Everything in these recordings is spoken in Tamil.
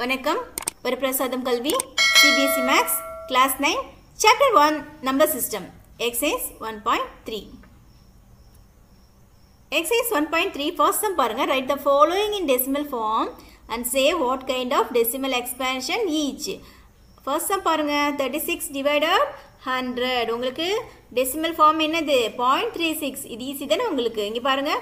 வணக்கம் வரப்பிரசாதம் கல்வி CBSE maths class nine chapter one number system exercise one point three exercise one point three first sum பாருங்க write the following in decimal form and say what kind of decimal expansion each first sum பாருங்க தேர்ட்டி சிக்ஸ் டிவைடட் ஹண்ட்ரட் உங்களுக்கு டெசிமல் ஃபார்ம் என்னது பாயிண்ட் த்ரீ சிக்ஸ் இது ஈஸி தானே உங்களுக்கு இங்கே பாருங்கள்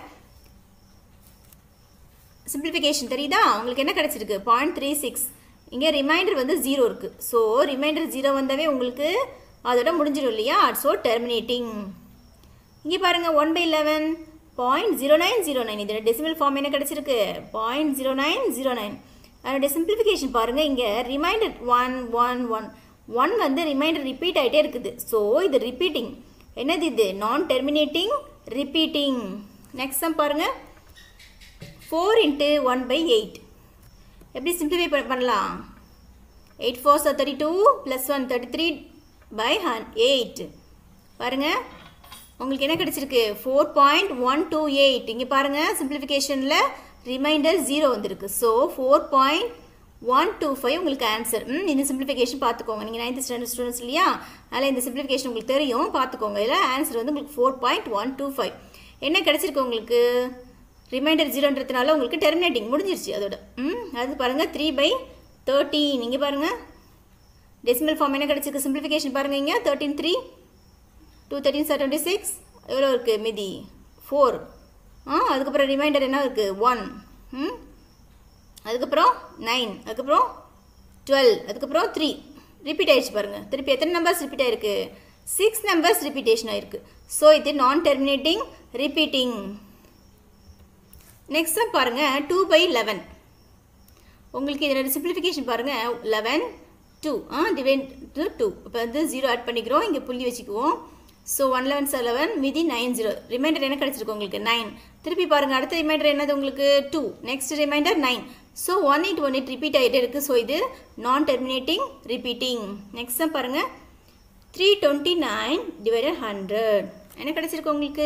சிம்பிளிஃபிகேஷன் தெரியுதா உங்களுக்கு என்ன கிடச்சிருக்கு பாயிண்ட் த்ரீ சிக்ஸ் இங்கே ரிமைண்டர் வந்து ஜீரோ இருக்குது ஸோ ரிமைண்டர் ஜீரோ வந்தாவே உங்களுக்கு அதோட முடிஞ்சிடும் இல்லையா ஸோ டெர்மினேட்டிங் இங்கே பாருங்கள் one by eleven point zero nine zero nine இதோட டெசிமல் ஃபார்ம் என்ன கிடச்சிருக்கு point zero nine zero nine அதோட சிம்பிளிஃபிகேஷன் பாருங்கள் இங்கே remainder one one one one வந்து ரிமைண்டர் ரிப்பீட் ஆகிட்டே இருக்குது ஸோ இது ரிப்பீட்டிங் என்னது இது non terminating repeating next sum பாருங்கள் four into one by eight எப்படி சிம்பிளிஃபை பண்ணலாம் eight four are thirty two plus one thirty three by ஹன் எயிட் பாருங்கள் உங்களுக்கு என்ன கிடச்சிருக்கு four point one two eight இங்கே பாருங்கள் சிம்பிளிஃபிகேஷனில் ரிமைண்டர் ஜீரோ வந்திருக்கு so four point one two five உங்களுக்கு ஆன்சர் ம் இந்த சிம்பிளிஃபிகேஷன் பார்த்துக்கோங்க நீங்கள் நைன்த் ஸ்டாண்டர்ட் ஸ்டூடெண்ட்ஸ் இல்லையா அதில் இந்த சிம்பிளிஃபிகேஷன் உங்களுக்கு தெரியும் பார்த்துக்கோங்க இதில் ஆன்சர் வந்து உங்களுக்கு four point one two five என்ன கிடச்சிருக்கு உங்களுக்கு ரிமைண்டர் ஜீரோன்றதுனால உங்களுக்கு டெர்மினேட்டிங் முடிஞ்சிருச்சு அதோட ம் அது பாருங்கள் த்ரீ பை தேர்ட்டீன் இங்கே பாருங்கள் டெசிமல் ஃபார்ம் என்ன கிடச்சிருக்கு சிம்பிளிஃபிகேஷன் பாருங்கள் இங்கே thirteen three two thirteen are twenty six எவ்வளோ இருக்குது மிதி ஃபோர் ஆ அதுக்கப்புறம் ரிமைண்டர் என்ன இருக்குது ஒன் ம் அதுக்கப்புறம் நைன் அதுக்கப்புறம் டுவெல் அதுக்கப்புறம் த்ரீ ரிப்பீட் ஆயிடுச்சு பாருங்கள் திருப்பி எத்தனை நம்பர்ஸ் ரிப்பீட் ஆயிருக்கு சிக்ஸ் நம்பர்ஸ் ரிப்பீட்டேஷன் ஆயிருக்கு ஸோ இது non terminating repeating next sum பாருங்கள் டூ பை லெவன் உங்களுக்கு இதோட சிம்பிளிஃபிகேஷன் பாருங்கள் eleven two ah divide to two இப்போ வந்து ஜீரோ ஆட் பண்ணிக்கிறோம் இங்கே புள்ளி வச்சுக்குவோம் so one eleven are eleven மிதி நைன் ஜீரோ ரிமைண்டர் என்ன கிடச்சிருக்கு உங்களுக்கு நைன் திருப்பி பாருங்கள் அடுத்த ரிமைண்டர் என்னது உங்களுக்கு two next remainder nine so one eight one eight repeat ஆகிட்டே இருக்குது ஸோ இது நான் டெர்மினேட்டிங் ரிப்பீட்டிங் நெக்ஸ்ட் தான் பாருங்கள் three twenty nine divided hundred என்ன கிடச்சிருக்கு உங்களுக்கு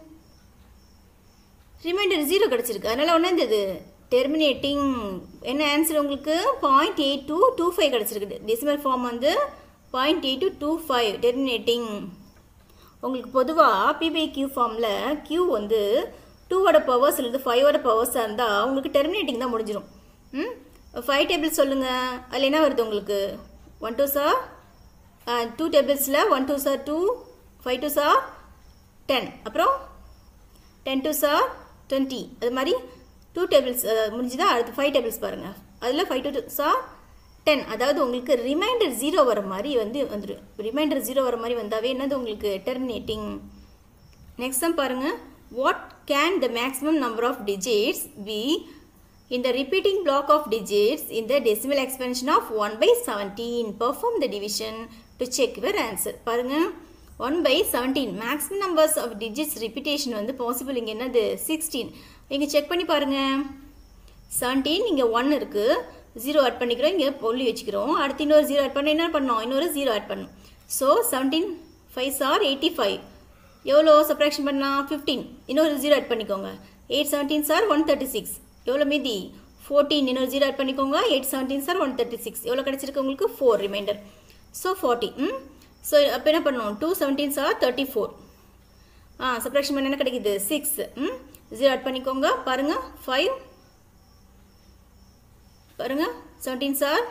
ரிமைண்டர் ஜீரோ கிடச்சிருக்கு அதனால் ஒன்று இருந்தது டெர்மினேட்டிங் என்ன ஆன்சர் உங்களுக்கு point eight two two five கிடச்சிருக்கு டெசிமல் ஃபார்ம் வந்து point eight two two five terminating உங்களுக்கு பொதுவாக பிபை கியூ ஃபார்மில் கியூ வந்து டூவோட பவர்ஸ் இல்லது ஃபைவோட பவர்ஸாக இருந்தால் உங்களுக்கு டெர்மினேட்டிங் தான் முடிஞ்சிடும் ம் ஃபைவ் டேபிள்ஸ் சொல்லுங்கள் அதில் என்ன வருது உங்களுக்கு ஒன் டூ சார் டூ டேபிள்ஸில் one two are two five two are ten அப்புறம் டென் டூ சார் டுவெண்ட்டி அது மாதிரி டூ டேபிள்ஸ் முடிஞ்சுதா அடுத்து ஃபைவ் டேபிள்ஸ் பாருங்கள் அதில் ஃபைவ் டூ சார் டென் அதாவது உங்களுக்கு ரிமைண்டர் ஜீரோ வர மாதிரி வந்து வந்துடும் ரிமைண்டர் ஜீரோ வர மாதிரி வந்தாவே என்னது உங்களுக்கு டெர்மினேட்டிங் நெக்ஸ்ட் தான் பாருங்கள் what can the maximum number of digits be in the repeating block of digits in the decimal expansion of 1 by 17 perform the division to check your answer பாருங்க 1 by 17 maximum numbers of digits repetition வந்து possible இங்க என்னது 16 இங்க செக் பண்ணி பாருங்க 17 இங்க 1 இருக்கு 0 ஆட் பண்ணிக்கிறோம் இங்க புள்ளி வச்சுக்கிறோம் அடுத்து இன்னொரு 0 ஆட் பண்ண என்ன பண்ணோம் இன்னொரு 0 ஆட் பண்ணோம் ஸோ 17 5 ஆர் 85 எவ்வளோ சப்ராக்ஷன் பண்ணலாம் 15 இன்னொரு 0 ஆட் பண்ணிக்கோங்க 8 17 சார் 136 எவ்வளோ மீதி ஃபோர்டீன் இன்னொரு ஜீரோ ஆட் பண்ணிக்கோங்க eight seventeen are one thirty six எவ்வளோ கிடச்சிருக்கு உங்களுக்கு ஃபோர் ரிமைண்டர் ஸோ ஃபார்ட்டி ம் ஸோ அப்போ என்ன பண்ணணும் two seventeen are thirty four ah subtraction பண்ண என்ன கிடைக்குது சிக்ஸ் ம் ஜீரோ ஆட் பண்ணிக்கோங்க பாருங்கள் ஃபைவ் பாருங்கள் செவன்டீன் சார்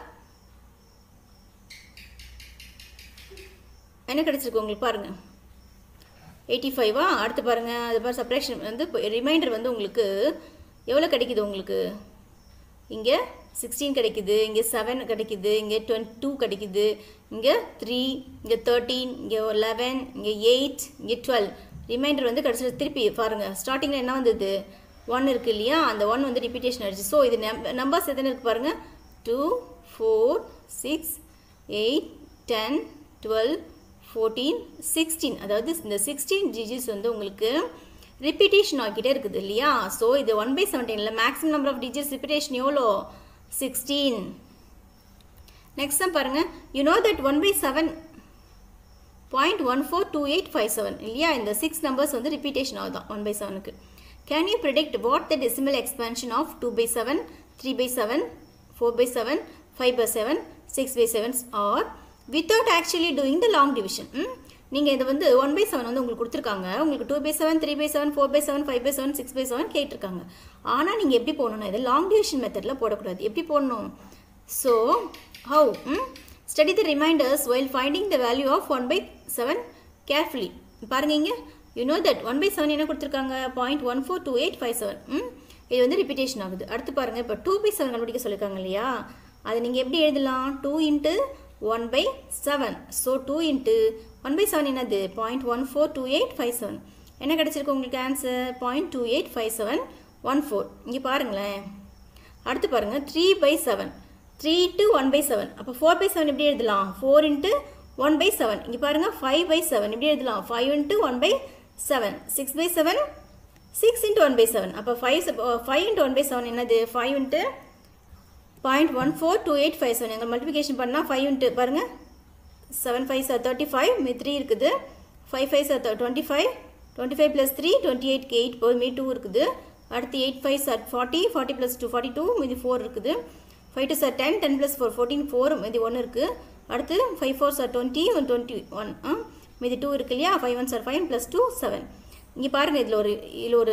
என்ன கிடச்சிருக்கு உங்களுக்கு பாருங்கள் எயிட்டி ஃபைவா அடுத்து பாருங்கள் அது மாதிரி சப்ராக்ஷன் வந்து ரிமைண்டர் வந்து உங்களுக்கு எவ்வளோ கிடைக்குது உங்களுக்கு இங்கே சிக்ஸ்டீன் கிடைக்குது இங்கே செவன் கிடைக்குது இங்கே டுவெண்ட் டூ கிடைக்குது இங்கே த்ரீ இங்கே தேர்ட்டீன் இங்கே லெவன் இங்கே எயிட் இங்கே டுவெல் ரிமைண்டர் வந்து கிடச்சிட்டு திருப்பி பாருங்கள் ஸ்டார்டிங்கில் என்ன வந்தது ஒன் இருக்குது இல்லையா அந்த ஒன் வந்து ரிப்பீட்டேஷன் ஆகிடுச்சு ஸோ இது நம்பர்ஸ் எத்தனை இருக்குது பாருங்கள் two four six eight ten twelve fourteen sixteen அதாவது இந்த சிக்ஸ்டீன் டிஜிட்ஸ் வந்து உங்களுக்கு ரிப்பீட்டேஷன் ஆகிட்டே இருக்குது இல்லையா ஸோ இது ஒன் பை செவன்டீனில் maximum number of digits repetition எவ்வளோ சிக்ஸ்டீன் நெக்ஸ்ட் தான் பாருங்கள் you know that one by seven point one four two eight five seven இல்லையா இந்த சிக்ஸ் நம்பர்ஸ் வந்து ரிப்பீட்டேஷன் ஆகுதான் ஒன் பை செவனுக்கு can you predict what the decimal expansion of two by seven three by seven four by seven five by seven six by sevens or without actually doing the long division நீங்கள் இதை வந்து ஒன் பை செவன் வந்து உங்களுக்கு கொடுத்துருக்காங்க உங்களுக்கு two by seven three by seven four by seven five by seven six by seven கேட்டிருக்காங்க ஆனால் நீங்கள் எப்படி போடணும் இதை லாங் டிவிஷன் மெத்தடில் போடக்கூடாது எப்படி போடணும் so how study the remainders while finding the value of one by seven carefully பாருங்க இங்கே you know that one by seven என்ன கொடுத்துருக்காங்க point one four two eight five seven இது வந்து ரிப்பீட்டேஷன் ஆகுது அடுத்து பாருங்கள் இப்போ டூ பை செவன் கண்டுபிடிக்க சொல்லியிருக்காங்க இல்லையா அதை நீங்கள் எப்படி எழுதலாம் two into one by seven so two into one by seven என்னது point one four two eight five seven என்ன கிடச்சிருக்கு உங்களுக்கு answer point two eight five seven one four இங்கே பாருங்களேன் அடுத்து பாருங்கள் three by seven three into one by seven அப்போ ஃபோர் பை செவன் எப்படி எழுதலாம் four into one by seven இங்கே பாருங்கள் ஃபைவ் பை செவன் எப்படி எழுதலாம் five into one by seven six by seven six into one by seven அப்போ five five into one by seven என்னது five into point one four two eight five seven எங்கள் மல்டிபிகேஷன் பண்ணால் ஃபைவ் இன்ட்டு பாருங்கள் seven five are thirty five மீ த்ரீ இருக்குது five five are twenty five twenty five plus three twenty eight eight போய் மீ டூ இருக்குது அடுத்து eight five are forty forty plus two forty two மீதி ஃபோர் இருக்குது five two are ten ten plus four fourteen four மீதி ஒன்று இருக்குது அடுத்து five four are twenty one twenty one மீதி டூ இருக்கு இல்லையா five one are five plus two seven இங்கே பாருங்கள் இதில் ஒரு இதில் ஒரு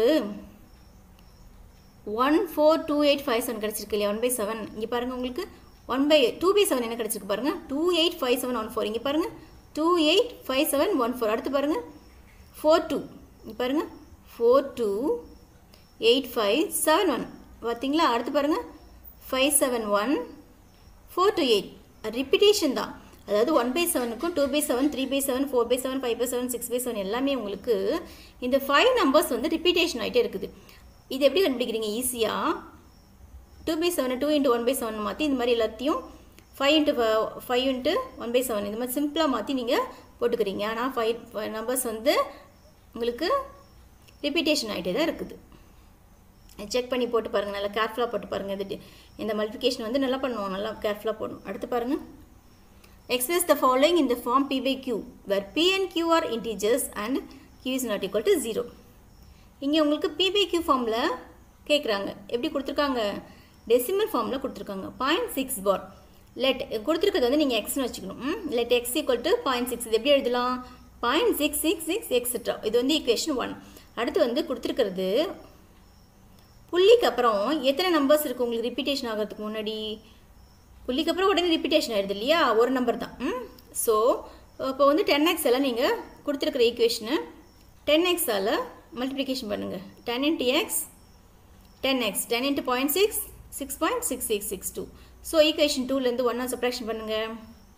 one four two eight five seven கிடச்சிருக்கு இல்லையா ஒன் பை செவன் இங்கே பாருங்கள் உங்களுக்கு one by two by seven என்ன கிடச்சிருக்கு பாருங்கள் two eight five seven one four இங்கே பாருங்கள் two eight five seven one four அடுத்து பாருங்கள் ஃபோர் டூ இங்கே பாருங்கள் four two eight five seven one பார்த்தீங்களா அடுத்து பாருங்கள் five seven one four two eight repetition தான் அதாவது ஒன் பை செவனுக்கும் two by seven three by seven four by seven five by seven six by seven எல்லாமே உங்களுக்கு இந்த ஃபைவ் நம்பர்ஸ் வந்து ரிப்பீட்டேஷன் ஆகிட்டே இருக்குது இது எப்படி கண்டுபிடிக்கிறீங்க ஈஸியாக two by seven two into one by seven மாற்றி இந்த மாதிரி எல்லாத்தையும் five into five into one by seven இந்த மாதிரி சிம்பிளாக மாற்றி நீங்கள் போட்டுக்கிறீங்க ஆனால் ஃபைவ் ஃபைவ் நம்பர்ஸ் வந்து உங்களுக்கு ரிப்பீட்டேஷன் ஆகிட்டே தான் இருக்குது செக் பண்ணி போட்டு பாருங்கள் நல்லா கேர்ஃபுல்லாக போட்டு பாருங்கள் இது இந்த மல்டிஃபிகேஷன் வந்து நல்லா பண்ணுவோம் நல்லா கேர்ஃபுல்லாக போடணும் அடுத்து பாருங்கள் express the following in the form p by q where p and q are integers and q is not equal to 0 இங்கே உங்களுக்கு p by q ஃபார்மில் கேட்குறாங்க எப்படி கொடுத்துருக்காங்க டெசிமல் ஃபார்மில் கொடுத்துருக்காங்க பாயிண்ட் சிக்ஸ் பார் லெட் கொடுத்துருக்கிறது வந்து நீங்கள் எக்ஸ்னு வச்சுக்கணும் let x equal to point six இது எப்படி எழுதலாம் point six six six etcetera இது வந்து ஈக்குவேஷன் ஒன் அடுத்து வந்து கொடுத்துருக்கிறது புள்ளிக்கு அப்புறம் எத்தனை நம்பர்ஸ் இருக்குது உங்களுக்கு ரிப்பீட்டேஷன் ஆகிறதுக்கு முன்னாடி புள்ளிக்கு அப்புறம் உடனே ரிப்பீட்டேஷன் ஆயிடுது இல்லையா ஒரு நம்பர் தான் ம் ஸோ இப்போ வந்து டென் எக்ஸ் எல்லாம் நீங்கள் கொடுத்துருக்குற ஈக்குவேஷனை டென் எக்ஸால் மல்டிப்ளிகேஷன் பண்ணுங்கள் ten into x ten x ten into point six six point six six six two so equation டூலேருந்து ஒன்றா சப்ராக்ஷன் பண்ணுங்கள்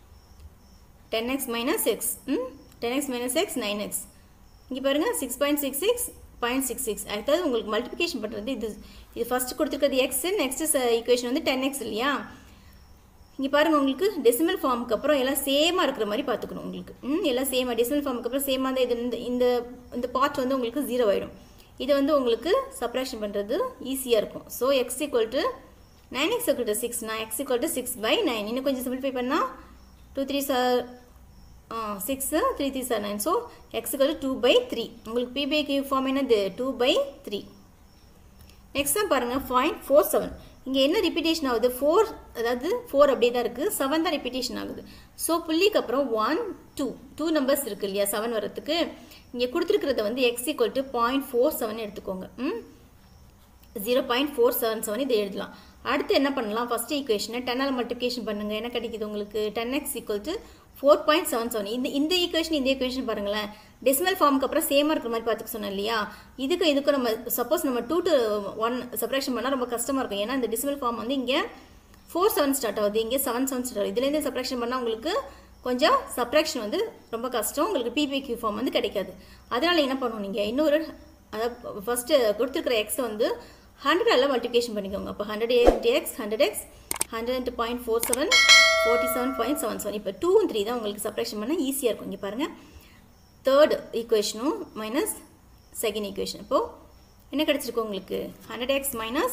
டென் எக்ஸ் மைனஸ் எக்ஸ் ம் ten x minus x nine x இங்கே பாருங்கள் six point six six point six six அதாவது உங்களுக்கு மல்டிப்ளிகேஷன் பண்ணுறது இது இது ஃபஸ்ட்டு கொடுத்துருக்கிறது எக்ஸ் நெக்ஸ்ட் ஈக்குவேஷன் வந்து டென் எக்ஸ் இல்லையா இங்கே பாருங்கள் உங்களுக்கு டெசிமல் ஃபார்முக்கு அப்புறம் எல்லாம் சேமாக இருக்கிற மாதிரி பார்த்துக்கணும் உங்களுக்கு ம் எல்லாம் சேமாக டெசிமல் ஃபார்முக்கு அப்புறம் சேமாக தான் இது இந்த இந்த இந்த பார்ட் வந்து உங்களுக்கு ஜீரோ ஆகிடும் இது வந்து உங்களுக்கு சப்ராக்ஷன் பண்ணுறது ஈஸியாக இருக்கும் so x equal to nine x equal to six நான் x equal to six by nine இன்னும் கொஞ்சம் சிம்பிளிஃபை பண்ணால் two three are six three three are nine so x equal to two by three உங்களுக்கு பிபை கியூ ஃபார்ம் என்னது டூ பை த்ரீ நெக்ஸ்ட் தான் பாருங்கள் பாயிண்ட் ஃபோர் செவன் இங்கே என்ன ரிப்பீட்டேஷன் ஆகுது ஃபோர் அதாவது ஃபோர் அப்படியே தான் இருக்குது செவன் தான் ரிப்பீட்டேஷன் ஆகுது ஸோ புள்ளிக்கு அப்புறம் ஒன் டூ டூ நம்பர்ஸ் இருக்குது இல்லையா செவன் வரத்துக்கு இங்கே கொடுத்துருக்கிறத வந்து x equal to point four seven எடுத்துக்கோங்க ம் zero point four seven seven இதை எழுதலாம் அடுத்து என்ன பண்ணலாம் ஃபஸ்ட் ஈக்குவேஷனை டென்னால் மல்டிப்ளிகேஷன் பண்ணுங்கள் என்ன கிடைக்குது உங்களுக்கு ten x equal to four point seven seven இந்த இந்த ஈக்குவேஷன் இந்த ஈக்குவேஷன் பாருங்களேன் டெசிமல் ஃபார்முக்கு அப்புறம் சேமாக இருக்கிற மாதிரி பார்த்துக்க சொன்னேன் இல்லையா இதுக்கு இதுக்கு நம்ம சப்போஸ் நம்ம டூ டு ஒன் செப்பரேஷன் பண்ணால் ரொம்ப கஷ்டமாக இருக்கும் ஏன்னா இந்த டெசிமல் ஃபார்ம் வந்து இங்கே ஃபோர் செவன் ஸ்டார்ட் ஆகுது இங்கே செவன் செவன் ஸ்டார்ட் ஆகுது இதுலேருந்து செப்பரேஷன் பண்ணால் உங்களுக்கு கொஞ்சம் சப்ராக்ஷன் வந்து ரொம்ப கஷ்டம் உங்களுக்கு பிபிக்யூ ஃபார்ம் வந்து கிடைக்காது அதனால் என்ன பண்ணணும் நீங்கள் இன்னொரு அதாவது ஃபஸ்ட்டு கொடுத்துருக்குற எக்ஸை வந்து ஹண்ட்ரடால் மல்டிப்ளிகேஷன் பண்ணிக்கோங்க அப்போ hundred into x hundred x hundred into point four seven forty seven point seven seven இப்போ டூ த்ரீ தான் உங்களுக்கு செப்பரேஷன் பண்ணால் ஈஸியாக இருக்கும் இங்கே பாருங்கள் தேர்ட் ஈக்குவேஷனும் மைனஸ் செகண்ட் ஈக்குவேஷன் இப்போது என்ன கிடச்சிருக்கு உங்களுக்கு ஹண்ட்ரட் எக்ஸ் மைனஸ்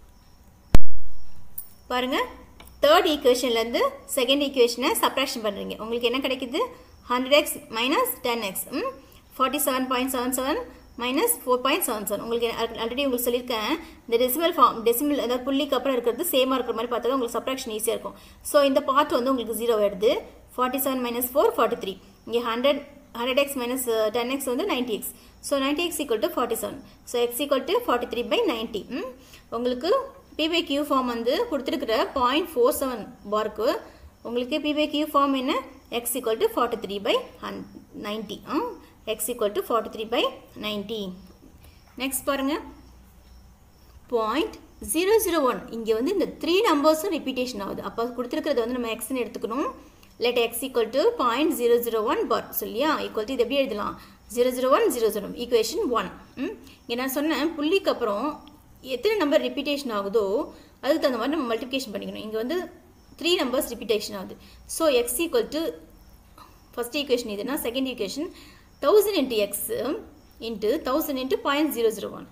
பாருங்கள் தேர்ட் ஈக்குவேஷன்லேருந்து செகண்ட் ஈக்குவேஷனை சப்ராக்ஷன் பண்ணுறீங்க உங்களுக்கு என்ன கிடைக்குது hundred x minus ten x forty seven point seven seven minus four point seven seven உங்களுக்கு ஆல்ரெடி உங்களுக்கு சொல்லியிருக்கேன் இந்த டெசிமல் ஃபார்ம் டெசிமல் அதாவது புள்ளிக்கு அப்புறம் இருக்கிறது சேமாக இருக்கிற மாதிரி பார்த்தா உங்களுக்கு சப்ராக்ஷன் ஈஸியாக இருக்கும் ஸோ இந்த பார்ட் வந்து உங்களுக்கு ஜீரோ ஆயிடுது forty seven minus four forty three இங்கே hundred hundred x minus ten x வந்து ninety x so ninety x equal to forty seven so x equal to forty three by ninety உங்களுக்கு பிபை கியூ ஃபார்ம் வந்து கொடுத்துருக்குற பாயிண்ட் ஃபோர் செவன் பார்க்கு உங்களுக்கு பிபை கியூ ஃபார்ம் என்ன x equal to forty three by ஹன் ninety x equal to forty three by ninety next பாருங்கள் பாயிண்ட் ஜீரோ ஜீரோ ஒன் இங்கே வந்து இந்த த்ரீ நம்பர்ஸும் ரிப்பீட்டேஷன் ஆகுது அப்போ கொடுத்துருக்கிறது வந்து நம்ம எக்ஸ்னு எடுத்துக்கணும் let x equal to point zero zero one bar சொல்லியா ஈக்குவல் டு இது எப்படி எழுதலாம் zero zero one zero zero equation one இங்கே நான் சொன்னேன் புள்ளிக்கு அப்புறம் எத்தனை நம்பர் ரிப்பீட்டேஷன் ஆகுதோ அதுக்கு தகுந்த மாதிரி நம்ம மல்டிப்ளிகேஷன் பண்ணிக்கணும் இங்கே வந்து த்ரீ நம்பர்ஸ் ரிப்பீட்டேஷன் ஆகுது so x equal to first equation இதுனா second equation thousand into x into thousand into point zero zero one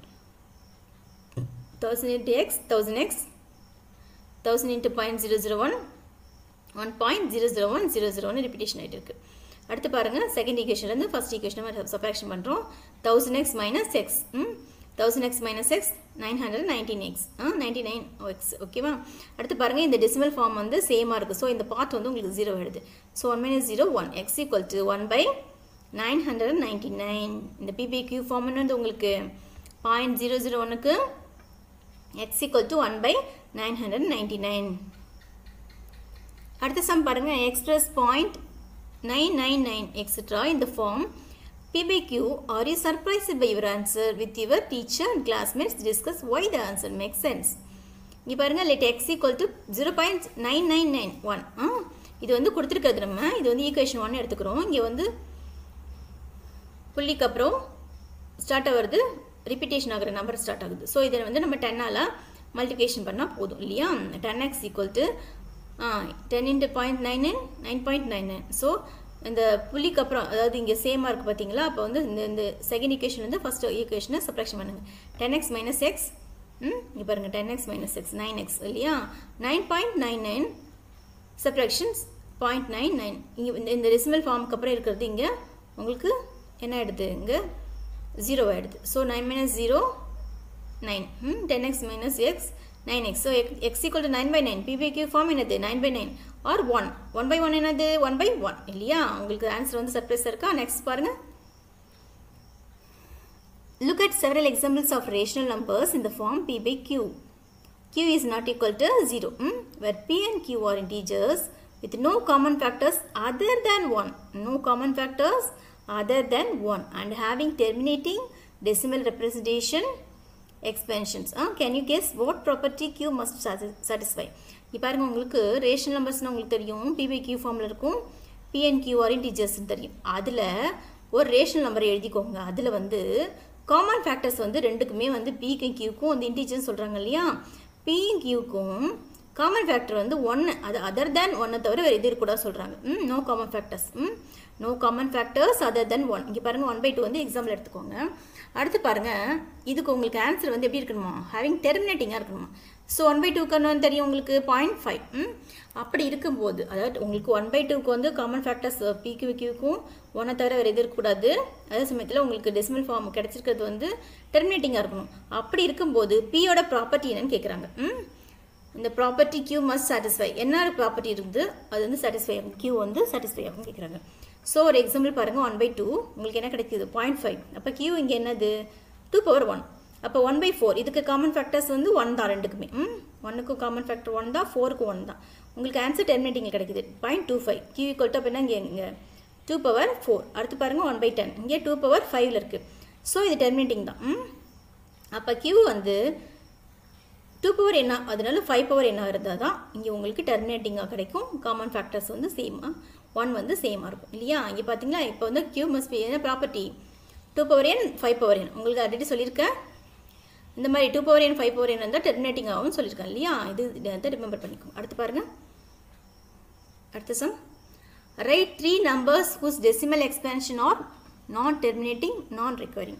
thousand into x thousand x thousand into point zero zero one one point zero zero one zero zero one repetition ஆகிட்டு இருக்கு அடுத்து பாருங்கள் செகண்ட் ஈக்குவேஷன்லேருந்து ஃபஸ்ட் ஈக்குவேஷன் நம்ம சப்ராக்ஷன் பண்ணுறோம் thousand x minus x thousand x minus x nine hundred nineteen X ninety nine x ஓகேவா அடுத்து பாருங்கள் இந்த டெசிமல் ஃபார்ம் வந்து சேமாக இருக்குது ஸோ இந்த பார்ட் வந்து உங்களுக்கு ஜீரோ ஆகிடுது so one minus zero one x equal to one by nine hundred ninety nine இந்த பிபிக்யூ ஃபார்ம்னு வந்து உங்களுக்கு பாயிண்ட் ஜீரோ ஜீரோ ஒனுக்கு x equal to one by nine hundred ninety nine அடுத்த சம் பாருங்கள் express point nine nine nine etcetera இந்த form PBQ, are you surprised by your answer with your teacher and classmates discuss why the answer makes sense? இங்கே பாருங்கள் let x equal to zero point nine nine nine one ஆ இது வந்து கொடுத்துருக்கிறது நம்ம இது வந்து ஈக்குவேஷன் ஒன் எடுத்துக்கிறோம் இங்கே வந்து புள்ளிக்கு அப்புறம் ஸ்டார்ட் ஆகிறது ரிப்பீட்டேஷன் ஆகிற நம்பர் ஸ்டார்ட் ஆகுது ஸோ இதை வந்து நம்ம டென்னால் மல்டிப்ளிகேஷன் பண்ணால் போதும் இல்லையா ten x equal to ten into point nine nine nine point nine nine so இந்த புள்ளிக்கு அப்புறம் அதாவது இங்கே சேமாக இருக்குது பார்த்தீங்களா அப்போ வந்து இந்த இந்த செகண்ட் ஈக்குவேஷன் வந்து ஃபஸ்ட் ஈக்குவேஷனை சப்ராக்ஷன் பண்ணுங்கள் டென் எக்ஸ் மைனஸ் எக்ஸ் ம் இங்கே பாருங்கள் ten x minus x nine x இல்லையா nine point nine nine subtractions point nine nine இங்கே இந்த இந்த ரெசிமல் ஃபார்முக்கு அப்புறம் இருக்கிறது இங்கே உங்களுக்கு என்ன ஆகிடுது இங்கே ஜீரோ ஆகிடுது so nine minus zero nine ten x minus x nine x so x equal to nine by nine p by q form என்னது nine by nine or one one by one என்னது ஒன் பை ஒன் இல்லையா உங்களுக்கு ஆன்சர் வந்து சர்ப்ரைஸ் இருக்கா நெக்ஸ்ட் பாருங்கள் Look at several examples of rational numbers in the form p by q. q is not equal to 0, hmm? where p and q are integers with no common factors other than 1. No common factors other than 1 and having terminating decimal representation expansions. Uh, can you guess what property q must satisfy? இப்போ பாருங்க உங்களுக்கு ரேஷனல் நம்பர்ஸ்னால் உங்களுக்கு தெரியும் பிபை கியூ ஃபார்மில் இருக்கும் பிஎன் கியூஆர் இன்டீஜர்ஸ்னு தெரியும் அதில் ஒரு ரேஷனல் நம்பரை எழுதிக்கோங்க அதில் வந்து காமன் ஃபேக்டர்ஸ் வந்து ரெண்டுக்குமே வந்து பிக்கும் கியூக்கும் வந்து இன்டீஜர்னு சொல்கிறாங்க இல்லையா பியும் கியூக்கும் காமன் ஃபேக்டர் வந்து ஒன்று அது அதர் தேன் ஒன்னை தவிர வேறு எது இருக்கக்கூடாது சொல்கிறாங்க ம் நோ காமன் ஃபேக்டர்ஸ் ம் no common factors other than one இங்கே பாருங்கள் ஒன் பை டூ வந்து எக்ஸாம்பிள் எடுத்துக்கோங்க அடுத்து பாருங்கள் இதுக்கு உங்களுக்கு ஆன்சர் வந்து எப்படி இருக்கணுமா ஹேவிங் டெர்மினேட்டிங்காக இருக்கணுமா ஸோ ஒன் பை டூக்கு தெரியும் உங்களுக்கு பாயிண்ட் ஃபைவ் அப்படி இருக்கும்போது அதாவது உங்களுக்கு ஒன் பை டூக்கு வந்து காமன் ஃபேக்டர்ஸ் பிக்யூ கியூக்கும் ஒன்றை தவிர வேறு எது இருக்கக்கூடாது அதே சமயத்தில் உங்களுக்கு டெசிமல் ஃபார்ம் கிடச்சிருக்கிறது வந்து டெர்மினேட்டிங்காக இருக்கணும் அப்படி இருக்கும்போது பியோட ப்ராப்பர்ட்டி என்னன்னு கேட்குறாங்க இந்த ப்ராப்பர்ட்டி கியூ மஸ்ட் சாட்டிஸ்ஃபை என்ன ப்ராப்பர்ட்டி இருக்குது அது வந்து சாட்டிஸ்ஃபை ஆகும் கியூ வந்து சாட்டிஸ்ஃபை ஆகும் கேட்குறாங்க ஸோ ஒரு எக்ஸாம்பிள் பாருங்கள் ஒன் பை டூ உங்களுக்கு என்ன கிடைக்குது பாயிண்ட் ஃபைவ் அப்போ கியூ இங்கே என்னது டூ பவர் ஒன் அப்போ ஒன் பை ஃபோர் இதுக்கு காமன் ஃபேக்டர்ஸ் வந்து ஒன் தான் ரெண்டுக்குமே ம் ஒன்னுக்கும் காமன் ஃபேக்டர் ஒன் தான் ஃபோருக்கு ஒன் தான் உங்களுக்கு ஆன்சர் டெர்மினேட்டிங் கிடைக்குது point two five q equal to அப்போ என்ன இங்கே இங்கே டூ பவர் ஃபோர் அடுத்து பாருங்கள் ஒன் பை டென் இங்கே டூ பவர் ஃபைவ்ல இருக்குது ஸோ இது டெர்மினேட்டிங் தான் ம் அப்போ கியூ வந்து டூ பவர் என்ன அதனால ஃபைவ் பவர் என்ன இருந்தால் தான் இங்கே உங்களுக்கு டெர்மினேட்டிங்காக கிடைக்கும் காமன் ஃபேக்டர்ஸ் வந்து சேமாக ஒன் வந்து சேமாக இருக்கும் இல்லையா இங்கே பார்த்தீங்களா இப்போ வந்து கியூ மஸ்ட் பி என்ன property two power n five power n உங்களுக்கு ஆல்ரெடி சொல்லியிருக்கேன் இந்த மாதிரி two power n five power n இருந்தால் டெர்மினேட்டிங் ஆகும் சொல்லியிருக்கேன் இல்லையா இது இதை வந்து ரிமெம்பர் பண்ணிக்கோங்க அடுத்து பாருங்கள் அடுத்த sum write three numbers whose decimal expansion are non terminating non recurring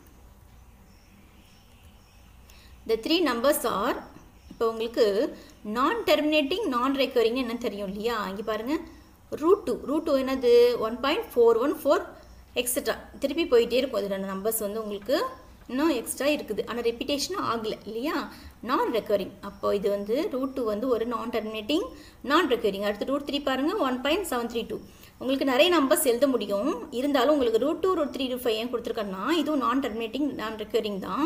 the three numbers are இப்போ உங்களுக்கு நான் டெர்மினேட்டிங் நான் ரெக்கவரிங் என்ன தெரியும் இல்லையா இங்கே பாருங்கள் ரூட் டூ ரூட் டூ என்னது one point four one four etcetera திருப்பி போயிட்டே இருக்கும் அது ரெண்டு நம்பர்ஸ் வந்து உங்களுக்கு இன்னும் எக்ஸ்ட்ரா இருக்குது ஆனால் ரெப்பிட்டேஷன் ஆகலை இல்லையா நான் ரெக்கரிங் அப்போ இது வந்து ரூட் டூ வந்து ஒரு நான் டெர்மினேட்டிங் நான் ரெக்கரிங் அடுத்து ரூட் த்ரீ பாருங்கள் one point seven three two உங்களுக்கு நிறைய நம்பர்ஸ் எழுத முடியும் இருந்தாலும் உங்களுக்கு root two root three root five ஏன் கொடுத்துருக்கேன்னா இதுவும் நான் டெர்மினேட்டிங் நான் ரெக்கரிங் தான்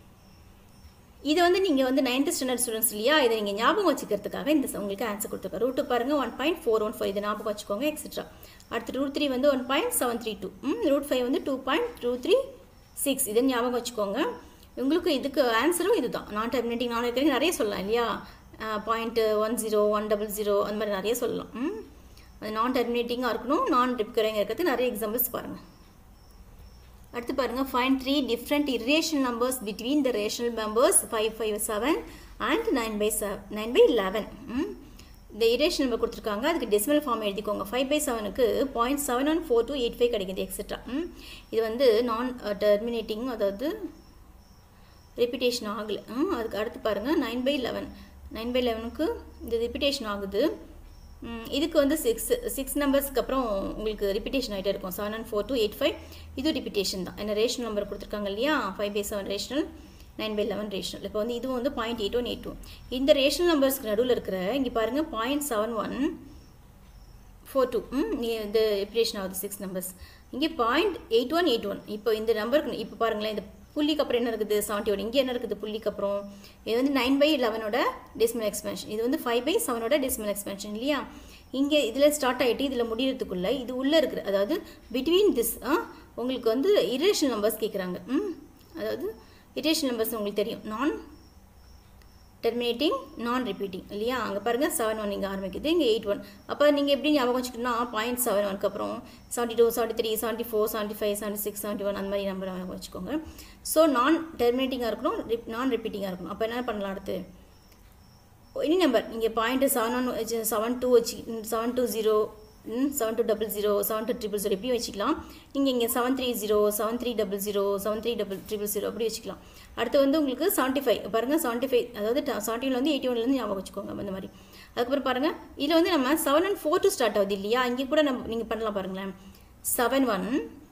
இதை வந்து நீங்கள் வந்து நைன்த் ஸ்டாண்டர்ட் ஸ்டூடெண்ட்ஸ் இல்லையா இதை நீங்கள் ஞாபகம் வச்சுக்கிறதுக்காக இந்த உங்களுக்கு ஆன்சர் கொடுத்துருக்கேன் ரூட்டு பாருங்கள் one point four one four இதை ஞாபகம் வச்சுக்கோங்க எக்ஸெட்ரா அடுத்து ரூட் த்ரீ வந்து one point seven three two root five வந்து two point two three six இதை ஞாபகம் வச்சுக்கோங்க உங்களுக்கு இதுக்கு ஆன்சரும் இதுதான் நான் டெர்மினேட்டிங் நான் இருக்கிறீங்க நிறைய சொல்லலாம் இல்லையா point one zero one double zero அந்த மாதிரி நிறைய சொல்லலாம் ம் அது நான் டெர்மினேட்டிங்காக இருக்கணும் நான் ரிப்கரிங் இருக்கிறது நிறைய எக்ஸாம்பிள்ஸ் பாருங்கள் அடுத்து பாருங்கள் find three different irrational numbers between the rational members five five seven and nine by seven nine by eleven இந்த இரேஷன் நம்பர் கொடுத்துருக்காங்க அதுக்கு டெசிமல் ஃபார்ம் எழுதிக்கோங்க ஃபைவ் பை செவனுக்கு point seven one four two eight five கிடைக்குது எக்ஸெட்ரா இது வந்து நான் டெர்மினேட்டிங் அதாவது ரிப்பிட்டேஷன் ஆகலை அதுக்கு அடுத்து பாருங்கள் nine by eleven nine by லெவனுக்கு இந்த ரிப்பிட்டேஷன் ஆகுது இதுக்கு வந்து சிக்ஸ் சிக்ஸ் நம்பர்ஸ்க்கு அப்புறம் உங்களுக்கு ரிப்பிட்டேஷன் ஆகிட்டே இருக்கும் seven one four two eight five இது ரிப்பிட்டேஷன் தான் என்ன ரேஷனல் நம்பர் கொடுத்துருக்காங்க இல்லையா five by seven rational nine by eleven rational இப்போ வந்து இதுவும் வந்து point eight one eight two இந்த ரேஷனல் நம்பர்ஸ்க்கு நடுவில் இருக்கிற இங்கே பாருங்கள் point seven one four two இந்த ரிப்பிட்டேஷன் ஆகுது சிக்ஸ் நம்பர்ஸ் இங்கே point eight one eight one இப்போ இந்த நம்பருக்கு இப்போ பாருங்களேன் இந்த புள்ளிக்கு அப்புறம் என்ன இருக்குது செவன்ட்டி ஒன் இங்கே என்ன இருக்குது புள்ளிக்கு அப்புறம் இது வந்து நைன் பை லெவனோட டெசிமல் எக்ஸ்பென்ஷன் இது வந்து ஃபைவ் பை செவனோட டெசிமல் எக்ஸ்பென்ஷன் இல்லையா இங்கே இதில் ஸ்டார்ட் ஆகிட்டு இதில் முடியறதுக்குள்ளே இது உள்ளே இருக்கிற அதாவது பிட்வீன் திஸ் உங்களுக்கு வந்து இரேஷன் நம்பர்ஸ் கேட்குறாங்க ம் அதாவது இரேஷன் நம்பர்ஸ் உங்களுக்கு தெரியும் நான் டெர்மினேட்டிங் நான் ரிப்பீட்டிங் இல்லையா அங்கே பாருங்கள் செவன் ஒன் இங்கே ஆரம்பிக்குது இங்கே எயிட் ஒன் அப்போ நீங்கள் எப்படி ஞாபகம் வச்சுக்கணும்னா பாயிண்ட் செவன் ஒனுக்கு அப்புறம் seventy two seventy three seventy four seventy five seventy six seventy one அந்த மாதிரி நம்பர் ஞாபகம் வச்சுக்கோங்க ஸோ நான் டெர்மினேட்டிங்காக இருக்கணும் ரிப் நான் ரிப்பீட்டிங்காக இருக்கணும் அப்போ என்ன பண்ணலாம் அடுத்து எனி நம்பர் நீங்கள் point seven one seven two வச்சு seven two zero seven two double zero seven two triple zero இப்படி வச்சுக்கலாம் நீங்கள் இங்கே seven three zero seven three double zero seven three double triple zero அப்படி வச்சுக்கலாம் அடுத்து வந்து உங்களுக்கு செவன்ட்டி ஃபைவ் பாருங்கள் செவன்ட்டி ஃபைவ் அதாவது செவன்ட்டியில் வந்து எயிட்டி ஒன்லேருந்து ஞாபகம் வச்சுக்கோங்க அந்த மாதிரி அதுக்கப்புறம் பாருங்கள் இதில் வந்து நம்ம seven one four two start ஆகுது இல்லையா இங்கே கூட நம்ம நீங்கள் பண்ணலாம் பாருங்களேன் செவன் ஒன்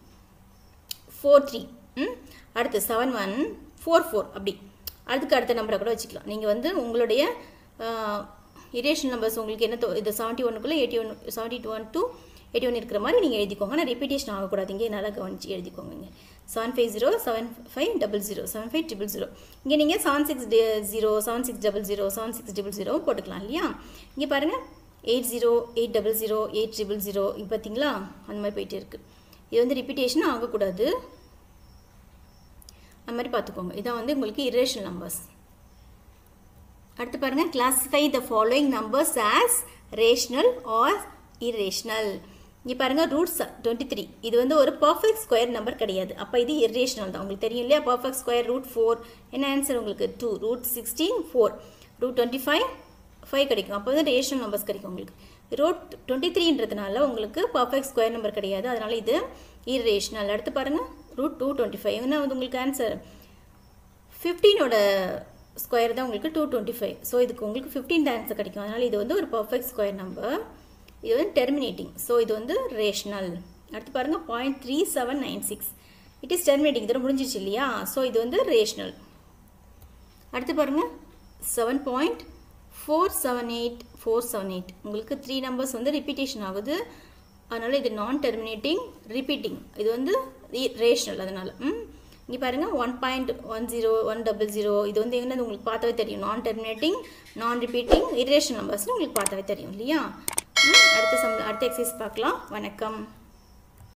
ஃபோர் த்ரீ அடுத்து செவன் ஒன் ஃபோர் ஃபோர் அப்படி அதுக்கு அடுத்த நம்பரை கூட வச்சுக்கலாம் நீங்கள் வந்து உங்களுடைய இரேஷன் நம்பர்ஸ் உங்களுக்கு என்ன இது செவன்ட்டி ஒனுக்குள்ளே eighty one seventy two one two eighty one இருக்கிற மாதிரி நீங்கள் எழுதிக்கோங்க ஆனால் ரிப்பீட்டேஷன் ஆகக்கூடாது இங்கே நல்லா கவனிச்சு எழுதிக்கோங்க இங்கே seven five zero seven five double zero seven five triple zero இங்கே நீங்கள் seven six zero seven six double zero seven six double zero போட்டுக்கலாம் இல்லையா இங்கே பாருங்கள் eight zero eight double zero eight triple zero இப்போ பார்த்தீங்களா அந்த மாதிரி போயிட்டே இருக்குது இது வந்து ரிப்பீட்டேஷன் ஆகக்கூடாது அந்த மாதிரி பார்த்துக்கோங்க இதான் வந்து உங்களுக்கு இரேஷனல் நம்பர்ஸ் அடுத்து பாருங்கள் classify the following numbers as rational or irrational இங்கே பாருங்கள் ரூட்ஸ் டுவெண்ட்டி த்ரீ இது வந்து ஒரு பர்ஃபெக்ட் ஸ்கொயர் நம்பர் கிடையாது அப்போ இது இரேஷனல் தான் உங்களுக்கு தெரியும் இல்லையா பர்ஃபெக்ட் ஸ்கொயர் ரூட் ஃபோர் என்ன ஆன்சர் உங்களுக்கு two root sixteen four root twenty five five கிடைக்கும் அப்போ வந்து ரேஷனல் நம்பர்ஸ் கிடைக்கும் உங்களுக்கு ரூட் டுவெண்ட்டி த்ரீன்றதுனால உங்களுக்கு பர்ஃபெக்ட் ஸ்கொயர் நம்பர் கிடையாது அதனால் இது இரேஷனல் அடுத்து பாருங்கள் ரூட் டூ டுவெண்ட்டி ஃபைவ் என்ன வந்து உங்களுக்கு ஆன்சர் ஃபிஃப்டீனோட ஸ்கொயர் தான் உங்களுக்கு டூ டுவெண்ட்டி ஃபைவ் ஸோ இதுக்கு உங்களுக்கு ஃபிஃப்டீன் ஆன்சர் கிடைக்கும் அதனால் இது வந்து ஒரு பர்ஃபெக்ட் ஸ்கொயர் நம்பர் இது வந்து டெர்மினேட்டிங் ஸோ இது வந்து ரேஷனல் அடுத்து பாருங்கள் point three seven nine six it is terminating இதோட முடிஞ்சிச்சு இல்லையா ஸோ இது வந்து ரேஷனல் அடுத்து பாருங்கள் seven point four seven eight four seven eight உங்களுக்கு த்ரீ நம்பர்ஸ் வந்து ரிப்பீட்டேஷன் ஆகுது அதனால் இது நான் டெர்மினேட்டிங் ரிப்பீட்டிங் இது வந்து ரேஷனல் அதனால் ம் இங்கே பாருங்கள் one point one zero one double zero இது வந்து என்னது உங்களுக்கு பார்த்தாவே தெரியும் நான் டெர்மினேட்டிங் நான் ரிப்பீட்டிங் இரேஷன் நம்பர்ஸ்னு உங்களுக்கு பார்த்தாவே தெரியும் இல்லையா அடுத்த சம் அடுத்த எக்ஸசைஸ் பார்க்கலாம் வணக்கம்